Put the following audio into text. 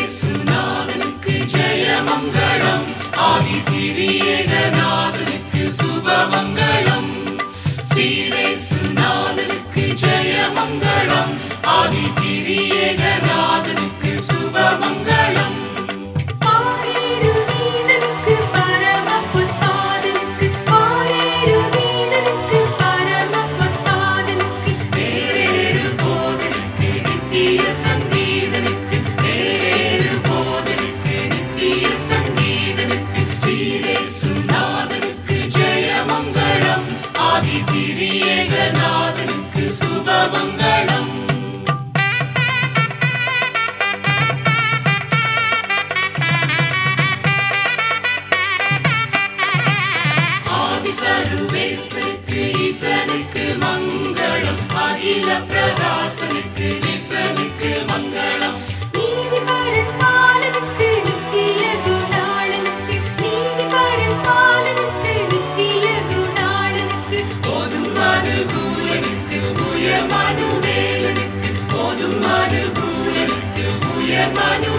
சீரேசுநாதனுக்கு ஜெயமங்களம் ஆதி திரியேகநாதனுக்கு சுபமங்களம் சீரேசுநாதனுக்கு ஜெயமங்களம் ஆதி திரியேகநாதனுக்கு சுபமங்களம் ஆரேரு வீதனுக்கு பரம பொற்பாதனுக்கு ஆரேரு வீதனுக்கு பரம பொற்பாதனுக்கு தேரேறு போதனுக்கு நித்திய சங்கீதனுக்கு தேரேறு போதனுக்கு நித்திய சங்கீதனுக்கு சீரேசுநாதனுக்கு ஜெயமங்களம் ஆதி திரியேகநாதனுக்கு சுபமங்களம் ஆதி சர்வேசனுக்கு ஈசனுக்கு மங்களம் அகில பிரகாசனுக்கு ஈசனுக்கு மங்களம் நீதிபரன் பாலனுக்கு நித்திய குணாளனுக்கு நீதிபரன் பாலனுக்கு நித்திய குணாளனுக்கு போதும் அனுகூலனுக்கு உயர் மனுவேலனுக்கு போதும் அனுகூலனுக்கு உயர் மனு